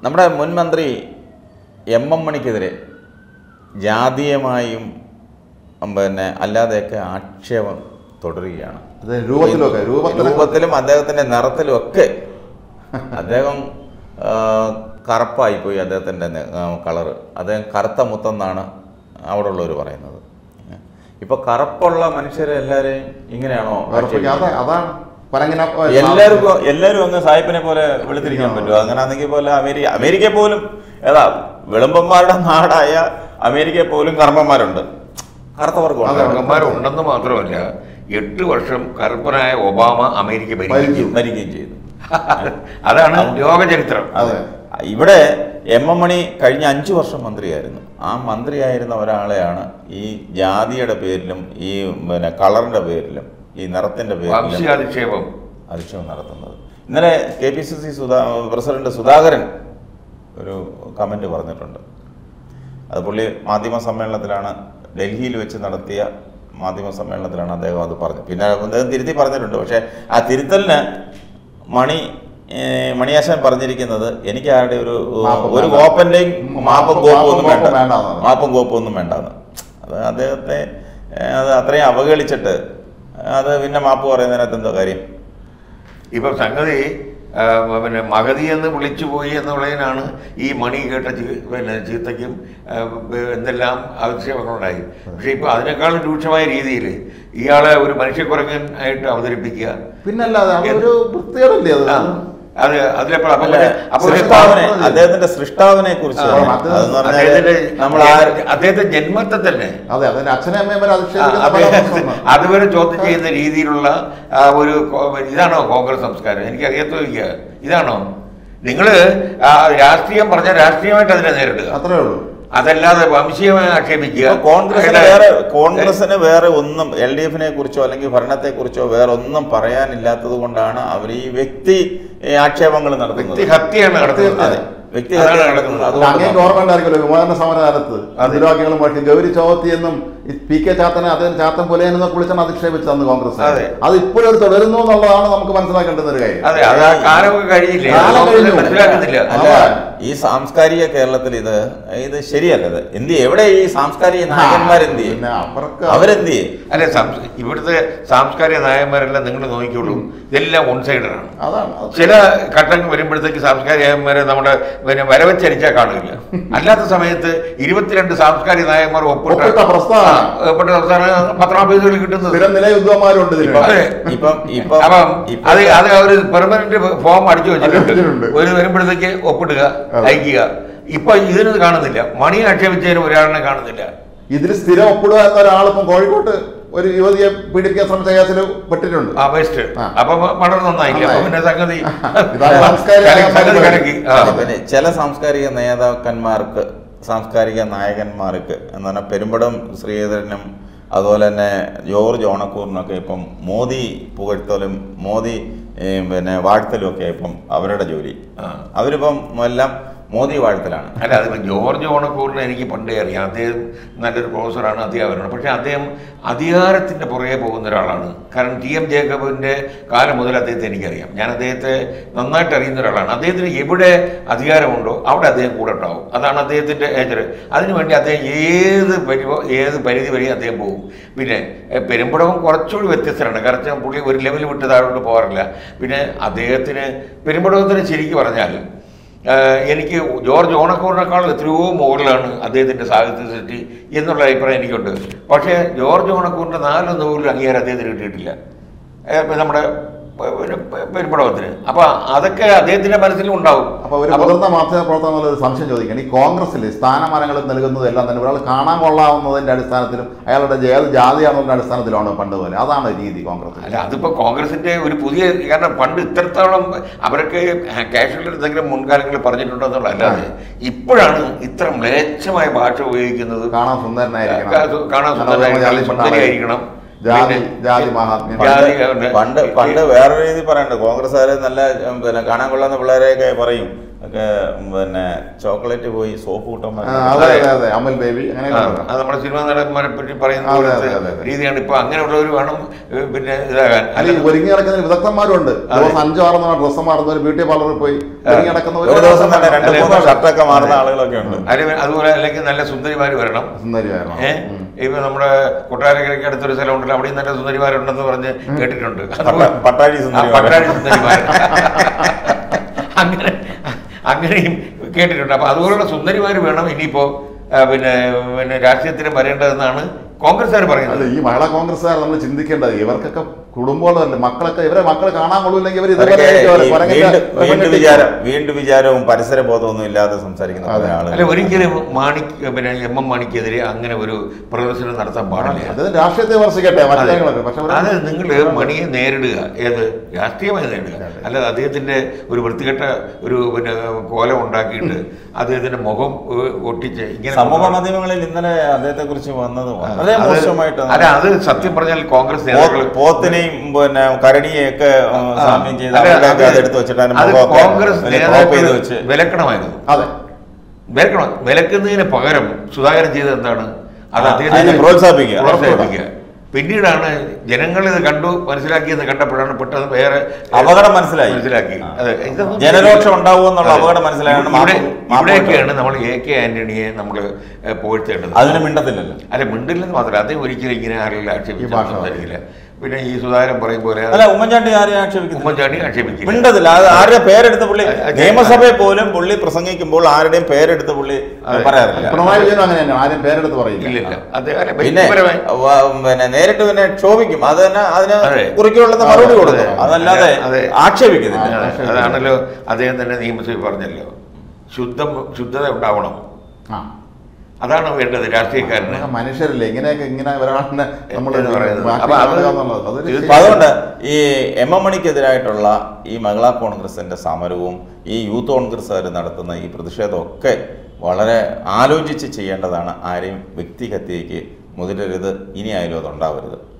നമ്മുടെ മുൻ മന്ത്രി എം എം മണിക്കെതിരെ ജാതീയമായും ഉം, പിന്നെ അല്ലാതെയൊക്കെ ആക്ഷേപം തുടരുകയാണ് അത് രൂപത്തിലൊക്കെ രൂപത്തിലൊക്കെ രൂപത്തിലും അദ്ദേഹത്തിൻ്റെ നിറത്തിലും ഒക്കെ അദ്ദേഹം ആ, കറുപ്പായി പോയി അദ്ദേഹത്തിൻ്റെ കളറ് അദ്ദേഹം കറുത്ത മുത്തെന്നാണ് അവിടെ ഉള്ളവർ പറയുന്നത് ഇപ്പൊ കറുപ്പുള്ള മനുഷ്യരെ എല്ലാവരെയും ഇങ്ങനെയാണോ ഉറപ്പിക്കുക. അതാ അതാണ് പരങ്ങിന എല്ലാവർക്കും എല്ലാവരും അങ്ങ് സായിപ്പിനെ പോലെ വെളുത്തിരിക്കാൻ പറ്റുമോ അങ്ങനെയാണെങ്കിൽ പോലെ അമേരിക്ക അമേരിക്ക പോലും ഏതാ വിളമ്പന്മാരുടെ നാടായ അമേരിക്ക പോലും കർമ്മന്മാരുണ്ട് കറുത്തവർക്കും അതെ. ഉണ്ടെന്ന് മാത്രമല്ല എട്ട് വർഷം കറുപ്പനായ ഒബാമ അമേരിക്ക ഭരിച്ചു ഭരിച്ചു. മരിക്കുകയും ചെയ്തു അതാണ് ലോകചരിത്രം അതെ ഇവിടെ എം എം മണി കഴിഞ്ഞ അഞ്ചു വർഷം മന്ത്രിയായിരുന്നു ആ മന്ത്രിയായിരുന്ന ഒരാളെയാണ് ഈ ജാതിയുടെ പേരിലും ഈ പിന്നെ കളറിന്റെ പേരിലും ഈ നിറത്തിന്റെ പേരിലും വംശീയാധിക്ഷേപം അധിക്ഷേപം നടത്തുന്നത് ഇന്നലെ K P C C Sudha president Sudhakaran ഒരു കമന്റ് പറഞ്ഞിട്ടുണ്ട് അത് പുള്ളി മാധ്യമ സമ്മേളനത്തിലാണ് ഡൽഹിയിൽ വെച്ച് നടത്തിയ മാധ്യമ സമ്മേളനത്തിലാണ് അദ്ദേഹം അത് പറഞ്ഞത് പിന്നെ അദ്ദേഹം തിരുത്തി പറഞ്ഞിട്ടുണ്ട് പക്ഷേ ആ തിരുത്തലിന് മണി ഏഹ്, മണിയാശാൻ പറഞ്ഞിരിക്കുന്നത് എനിക്ക് ആരുടെ ഒരു മാപ്പും ഒരു വേണ്ട. കോപ്പന്റെയും മാപ്പും മാപ്പും കോപ്പും ഒന്നും കോപ്പും വേണ്ട വേണ്ടാന്നാണ്. മാപ്പും കോപ്പും ഒന്നും വേണ്ടാന്ന് അത് അദ്ദേഹത്തെ ഏഹ്, അത് അത്രയും അവഹേളിച്ചിട്ട് അത് പിന്നെ മാപ്പ് പറയുന്നതിനകത്ത് എന്തോ കാര്യം ഇപ്പൊ സംഗതി ആ, പിന്നെ മഗതി എന്ന് വിളിച്ചു പോയി എന്നുള്ളതിനാണ് ഈ മണി കേട്ട ചീ- പിന്നെ ചീത്തയ്ക്കും ആ, എന്തെല്ലാം ആക്ഷേപങ്ങളുണ്ടായി പക്ഷെ ഇപ്പൊ അതിനേക്കാളും രൂക്ഷമായ രീതിയിൽ ഇയാളെ ഒരു മനുഷ്യക്കുറങ്ങൻ ആയിട്ട് അവതരിപ്പിക്കുക പിന്നല്ലാതെ അതൊരു വൃത്തികേടല്ലേ അത് ആ, അത് അതിലെപ്പോൾ അപ്പൊ അല്ല, പിന്നെ- അപ്പൊ ഒരു സൃഷ്ടാവിനെ പാവം- അദ്ദേഹത്തിന്റെ സൃഷ്ടാവിനെ കുറിച്ച് ആ, അത് അതെന്ന് പറഞ്ഞാല് അദ്ദേഹത്തിന്റെ നമ്മൾ ആ അദ്ദേഹത്തെ ജന്മത്തെ തന്നെ അതെ അതിന്റെ അച്ഛനെ അമ്മയും വരെ ആ, അധിക്ഷേപിക്കുന്ന അത് പല പ്രശ്നമാണ്. അതുവരെ ചോദ്യം ചെയ്യുന്ന രീതിയിലുള്ള ആ, ഒരു കോ- ഇതാണോ കോൺഗ്രസ് സംസ്കാരം എനിക്ക് അറിയാത്ത ഇതാണോ നിങ്ങൾ രാഷ്ട്രീയം പറഞ്ഞ രാഷ്ട്രീയമായിട്ട് അതിനെ നേരിടുക അത്രേ ഉള്ളൂ അതല്ലാതെ വംശീയമായി ആക്ഷേപിക്കുക ഇപ്പൊ കോൺഗ്രസിന് അതായത് വേറെ കോൺഗ്രസിന് വേറെ ഒന്നും എൽ ഡി എഫിനെ കുറിച്ചോ അല്ലെങ്കിൽ ഭരണത്തെ കുറിച്ചോ വേറെ ഒന്നും പറയാനില്ലാത്തത് കൊണ്ടാണ് അവർ ഈ വ്യക്തി ഏ, ആക്ഷേപങ്ങൾ നടത്തുന്നത് വ്യക്തിഹത്യയാണ് നടത്തുന്നത് അതെ വ്യക്തി അതാണ് ഹത്യ നടക്കുന്നത്. നടത്തുന്നത് അങ്ങേക്ക് അതുകൊണ്ടാണ്. ഓർമ്മ ഉണ്ടായിരിക്കുമല്ലോ വിമോചന സമരകാലത്ത് അതെ. മുദ്രാവാക്യങ്ങളും മുഴക്കി ഗൗരി ചോത്തി എന്നും ഈ പി കെ ചാത്തനെ അദ്ദേഹം ചാത്തൻ പുലയെന്നൊക്കെ വിളിച്ചാണ് അധിക്ഷേപിച്ചത് അന്ന് കോൺഗ്രസ് അതെ. അത് ഇപ്പോഴും തുടരുന്നു എന്നുള്ളതാണ് നമുക്ക് മനസ്സിലാക്കേണ്ടുന്ന ഒരു കാര്യം അതെ അത് ആ കാലമൊക്കെ കഴിഞ്ഞില്ലേ കാലം അത് കഴിഞ്ഞു. മനസ്സിലാക്കുന്നില്ല അല്ല അതെ. ഈ സാംസ്കാരിക കേരളത്തിൽ ഇത് ഇത് ശരിയല്ലത് എന്ത് ചെയ്യും? എവിടെ ഈ സാംസ്കാരിക നായകന്മാർ എന്ത് ചെയ്യും പിന്നെ അവർക്ക് അവരെന്ത് ചെയ്യും അല്ലെ സംസ്- ഇവിടുത്തെ സാംസ്കാരിക നായകന്മാരെല്ലാം നിങ്ങൾ നോക്കിക്കോളൂ ഇതെല്ലാം ഒൺ സൈഡറാണ് അതാണ് അത്. ചില ഘട്ടങ്ങൾ വരുമ്പോഴത്തേക്ക് സാംസ്കാരിക നായകന്മാരെ നമ്മുടെ പിന്നെ വരവച്ചരിച്ചാൽ കാണില്ല അല്ലാത്ത സമയത്ത് ഇരുപത്തിരണ്ട് സാംസ്കാരിക നായകന്മാർ ഒപ്പിട്ട ഒപ്പിട്ട പ്രസ്താവന. ആ, ഒപ്പിട്ട പ്രസ്താവന പത്രാപേജുകളിൽ കിട്ടുന്നത് സ്ഥിരം നിലയുദ്ധമാരും ഉണ്ട് ഇതിൽ അതെ. ഇപ്പം ഇപ്പം അപ്പം ഇപ്പം അത് അത് ഒരു പെർമനന്റ് ഫോം അടിച്ചു വെച്ചിട്ടുണ്ട് വെച്ചിട്ടുണ്ട്. ഒരു വരുമ്പോഴത്തേക്ക് ഒപ്പിടുക അതെ. അയക്കുക ഇപ്പൊ ഇതിന് കാണുന്നില്ല മണിയെ ആക്ഷേപിച്ചതിന് ഒരാളിനെ കാണുന്നില്ല ഇതിൽ സ്ഥിരം ഒപ്പിടുക എന്ന ഒരാളിപ്പം കോഴിക്കോട്ട് ഒരു യുവതിയെ പീഡിപ്പിക്കാൻ ശ്രമിച്ച കേസിൽ പെട്ടിട്ടുണ്ട് ആ ബെസ്റ്റ് ആ. അപ്പൊ വളരെ നന്നായില്ല അപ്പൊ നന്നായി. പിന്നെ സംഗതി ഇതാണ് സാംസ്കാരിക കലക്കി- സംഗതി നായകന്മാർ. കലക്കി ആ. പിന്നെ ചില സാംസ്കാരിക നേതാക്കന്മാർക്ക് സാംസ്കാരിക നായകന്മാർക്ക് എന്ന് പറഞ്ഞാൽ പെരുമ്പടം ശ്രീധരനും അതുപോലെ തന്നെ ജോർജ് ഓണക്കൂറിനൊക്കെ ഇപ്പം മോദി പുകഴ്ത്തലും മോദി ഏ, പിന്നെ വാഴ്ത്തലും ഒക്കെ ഇപ്പം അവരുടെ ജോലി ആ. അവരിപ്പം എല്ലാം മോദി വാഴ്ത്തലാണ് അല്ല അതിപ്പോ ജോർജ് ഓണക്കൂറിനെ എനിക്ക് പണ്ടേ അറിയാം അദ്ദേഹം നല്ലൊരു പ്രൊഫസറാണ് അധ്യാപകനാണ് പക്ഷെ അദ്ദേഹം അധികാരത്തിന്റെ പുറകെ പോകുന്ന ഒരാളാണ് കാരണം ടി എം ജേക്കബിന്റെ കാലം മുതൽ അദ്ദേഹത്തെ എനിക്കറിയാം ഞാൻ അദ്ദേഹത്തെ നന്നായിട്ട് അറിയുന്ന ഒരാളാണ് അദ്ദേഹത്തിന് എവിടെ അധികാരമുണ്ടോ അവിടെ അദ്ദേഹം കൂടെ ഉണ്ടാവും അതാണ് അദ്ദേഹത്തിന്റെ നേച്ചർ അതിനുവേണ്ടി അദ്ദേഹം ഏത് പരിവ ഏത് പരിധി വരെ അദ്ദേഹം പോകും പിന്നെ എ, പെരുമ്പടവും കുറച്ചുകൂടി വ്യത്യസ്തരാണ് കാരണം പുള്ളി ഒരു ലെവൽ വിട്ട് താഴോട്ട് പോകാറില്ല പിന്നെ അദ്ദേഹത്തിന് പെരുമ്പടവത്തിന് ശരിക്കും പറഞ്ഞാൽ ആഹ് എനിക്ക് ജോർജ് ഓണക്കൂറിനേക്കാൾ എത്രയോ മുകളിലാണ് അദ്ദേഹത്തിൻ്റെ സാഹിത്യ സൃഷ്ടി എന്നുള്ള അഭിപ്രായം എനിക്കുണ്ട് പക്ഷേ ജോർജ് ഓണക്കൂറിൻ്റെ നാലൊന്നും പോലും അംഗീകാരം അദ്ദേഹത്തിന് കിട്ടിയിട്ടില്ല ഏഹ് ഇപ്പം നമ്മുടെ പ- പിന്നെ പ- പെരുമ്പടവത്തിന് അപ്പം അതൊക്കെ അദ്ദേഹത്തിൻ്റെ മനസ്സിലും ഉണ്ടാവും അപ്പൊ ഒരു അപ്പം- മുതിർന്ന മാധ്യമ പ്രവർത്തകർ ഒരു സംശയം ചോദിക്കണം ഈ കോൺഗ്രസിൽ സ്ഥാനമാനങ്ങൾ നൽകുന്നത് എല്ലാം തന്നെ ഒരാൾ കാണാൻ കൊള്ളാവുന്നതിന്റെ അടിസ്ഥാനത്തിലും അയാളുടെ ഏത് ജാതിയാണെന്നതിന്റെ അടിസ്ഥാനത്തിലാണ് പണ്ട് പോലെ അതാണ് രീതി കോൺഗ്രസ് അല്ല അതിപ്പോൾ കോൺഗ്രസിന്റെ ഒരു പുതിയ കാരണം പണ്ട് ഇത്രത്തോളം അവരൊക്കെ കാഷ്വൽ എന്തെങ്കിലും മുൻകാലങ്ങളിൽ പറഞ്ഞിട്ടുണ്ടോ എന്നുള്ള അല്ലാതെ ഇപ്പോഴാണ് ഇത്ര മ്ലേച്ഛമായ ഭാഷ ഉപയോഗിക്കുന്നത് കാണാൻ സുന്ദരനായിരിക്കണം കാ- കാണാൻ സുന്ദരനായിരിക്കണം, സുന്ദരിയായിരിക്കണം. ജാതി പിന്നെ- ജാതി മഹാത്മ്യം ജാതി പണ്ട് ഉണ്ട്. പണ്ട് പണ്ട് വേറെ രീതി പറയണ്ട് കോൺഗ്രസ്സുകാർ നല്ല ഉം, പിന്നെ കാണാൻ കൊള്ളാവുന്ന പിള്ളേരെയൊക്കെ പറയും ഒക്കെ പിന്നെ ചോക്ലേറ്റ് പോയി സോപ്പ് കൂട്ടാൻ ആ, അതെ അതെ അതെ അമൽ ബേബി അങ്ങനെ ആ, അത് നമ്മുടെ സിനിമാ നടന്മാരെ പറ്റി പറയുന്ന അതെ, പോലത്തെ അതെ, അതെ. രീതിയാണ് ഇപ്പൊ അങ്ങനെയുള്ളവർ വേണം ഏ, പിന്നെ ഇതാകാൻ അല്ല ഈ ഒരുങ്ങി നടക്കുന്ന വിദഗ്ധന്മാരുണ്ട് ദിവസം അഞ്ചോ ആറോ തവണ ഡ്രസ്സ് മാറുന്നവർ ബ്യൂട്ടി പാർലറിൽ പോയി ഒരുങ്ങി നടക്കുന്നവർ ഒരു ദിവസം തന്നെ രണ്ട് അല്ലെ, മൂന്ന് ഷർട്ടൊക്കെ മാറുന്ന ആളുകളൊക്കെ ഉണ്ട് അല്ലെ- അതുപോലെ അല്ലെങ്കിൽ നല്ല സുന്ദരിമാര് വരണം സുന്ദരിയായിരുന്നു ഏഹ് ഇപ്പൊ നമ്മുടെ കൊട്ടാരക്കരയ്ക്ക് അടുത്തൊരു സ്ഥലം ഉണ്ടല്ലോ അവിടെയും നല്ല സുന്ദരിമാരുണ്ടെന്ന് പറഞ്ഞ് കേട്ടിട്ടുണ്ട് പട്ട- പട്ടാഴി ആ, സുന്ദരിമാര്. പട്ടാഴി സുന്ദരിമാർ അങ്ങനെ അങ്ങനെയും കേട്ടിട്ടുണ്ട് അപ്പൊ അതുപോലുള്ള സുന്ദരിമാർ വേണം ഇനിയിപ്പോ ആ, പിന്നെ പിന്നെ രാഷ്ട്രീയത്തിന് വരേണ്ടതെന്നാണ് കോൺഗ്രസ്സുകാർ അല്ല പറയുന്നത് ഈ മഹിളാ കോൺഗ്രസ്സുകാർ നമ്മൾ ചിന്തിക്കേണ്ടത് ഇവർക്കൊക്കെ കുടുംബമുള്ളതല്ലേ മക്കളൊക്കെ ഇവരെ മക്കളെ കാണാൻ കൊള്ളില്ലെങ്കിൽ ഇവർ അവരൊക്കെ ഇതുപോലെ ഈ ആയിരിക്കും. കുരങ്ങന്റെ വീണ്ടും വിഷം വീണ്ടും കെട്ടി- വിചാരം വീണ്ടും വിചാരവും പരിസര ബോധമൊന്നും ഇല്ലാതെ സംസാരിക്കുന്ന അതെ. പല ആളുകൾ അല്ല ഒരിക്കലും മാണിക്ക് പിന്നെ എം എം മാണിക്കെതിരെ അങ്ങനെ ഒരു പ്രദർശനം നടത്താൻ പാടില്ല അത് രാഷ്ട്രീയത്തെ വിമർശിക്കട്ടെ മറ്റു കാര്യങ്ങളൊക്കെ പക്ഷെ അത് അവര് നിങ്ങൾ മണിയെ നേരിടുക ഏത് രാഷ്ട്രീയമായി നേരിടുക അല്ലാതെ അദ്ദേഹത്തിന്റെ ഒരു വൃത്തികെട്ട ഒരു പിന്നെ കോലം ഉണ്ടാക്കിയിട്ട് അദ്ദേഹത്തിന്റെ മുഖം ഏഹ്, ഒട്ടിച്ച് ഇങ്ങനെ സമൂഹ മാധ്യമങ്ങളിൽ ഇന്നലെ അദ്ദേഹത്തെ കുറിച്ച് വന്നത് വളരെ അത് മോശമായിട്ട് അല്ല അത് സത്യം പറഞ്ഞാൽ കോൺഗ്രസ് പോ- നേതാക്കൾ പോത്തിനെയും പിന്നെ കരടിയെയൊക്കെ ആ, സാമ്യം ചെയ്ത് അല്ല, അവരുടെയൊക്കെ അത് അതെടുത്ത് വെച്ചിട്ട് അതിന് അത് മുഖമൊക്കെ കോൺഗ്രസ് വലിയ crop ചെയ്ത് നേതാക്കൾ വെച്ച് വിലക്കണമായിരുന്നു അതെ വിലക്കണം വിലക്കുന്നതിന് പകരം സുധാകരൻ ചെയ്തത് എന്താണ് അത് ആ, അദ്ദേഹത്തിന് അതിനെ പ്രോത്സാഹിപ്പിക്കുക. പ്രോത്സാഹിപ്പിക്കുക പിന്നീടാണ് ജനങ്ങൾ ഇത് കണ്ടു മനസ്സിലാക്കിയെന്ന് കണ്ടപ്പോഴാണ് പെട്ടെന്ന് വേറെ അപകടം മനസ്സിലായി. മനസ്സിലാക്കി ആ. അതെ ഇതൊന്നും ജനരോക്ഷം ഉണ്ടാവും എന്നുള്ള അതെ. അപകടം മനസ്സിലായാണ് ഇവിടെ മാപ്പ് മാപ്പ് ഇവിടെയൊക്കെയാണ് നമ്മൾ എ കെ ആന്റണിയെ നമ്മൾ പോഴ്ത്തേണ്ടത് അതിന് മിണ്ടത്തില്ലല്ലോ അല്ല മിണ്ടില്ലെന്ന് മാത്രമല്ല അദ്ദേഹം ഒരിക്കലും ഇങ്ങനെ ആരെങ്കിലും ഈ ആക്ഷേപിച്ച് ഭാഷ സംസാരിക്കില്ല പിന്നെ ഈ സുധാകരൻ പറയും പോലെ അല്ല ഉമ്മൻചാണ്ടി ആരെയും ആക്ഷേപിക്കുന്നു ഉമ്മൻചാണ്ടി ആക്ഷേപിക്കില്ല മിണ്ടതില്ല അത് ആരുടെ പേരെടുത്ത് പുള്ളി അത് അത് നിയമസഭയിൽ പോലും പുള്ളി പ്രസംഗിക്കുമ്പോൾ ആരുടെയും പേരെടുത്ത് പുള്ളി അതെ. പറയാറില്ല പിണറായി വിജയൻ അങ്ങനെ തന്നെ ആരും പേരെടുത്ത് പറയില്ല ഇല്ലില്ല അദ്ദേഹം അല്ല, പിന്നെ വ്യക്തിപരമായി വ- പിന്നെ നേരിട്ട് പിന്നെ ക്ഷോഭിക്കും അത് തന്നെ അതിന് അതെ. കുറിക്കുള്ള മറുപടി കൊടുക്കും അതെ. അതല്ലാതെ അതെ. ആക്ഷേപിക്കുന്നില്ല അതെ, അതാണല്ലോ അദ്ദേഹം തന്നെ നിയമസഭയിൽ പറഞ്ഞല്ലോ ശുദ്ധം ശുദ്ധത ഉണ്ടാവണം ആ അതാണ് വേണ്ടത് രാഷ്ട്രീയക്കാരന് ഇതൊക്കെ മനുഷ്യരല്ലേ ഇങ്ങനെയൊക്കെ ഇങ്ങനെ ഒരാളിനെ നമ്മൾ എന്ന് പറയുന്നത്. മാറ്റി അപ്പൊ അത് കാണുക എന്നുള്ളത് അതൊരു തീർച്ചയായും അപ്പൊ അതുകൊണ്ട് ഈ എം എം മണിക്കെതിരായിട്ടുള്ള ഈ മഹിളാ കോൺഗ്രസിന്റെ സമരവും ഈ യൂത്ത് കോൺഗ്രസ്സുകാർ നടത്തുന്ന ഈ പ്രതിഷേധമൊക്കെ വളരെ ആലോചിച്ച് ചെയ്യേണ്ടതാണ് ആരെയും വ്യക്തിഹത്യയ്ക്ക് മുതിരരുത് ഇനിയായാലും അതുണ്ടാവരുത്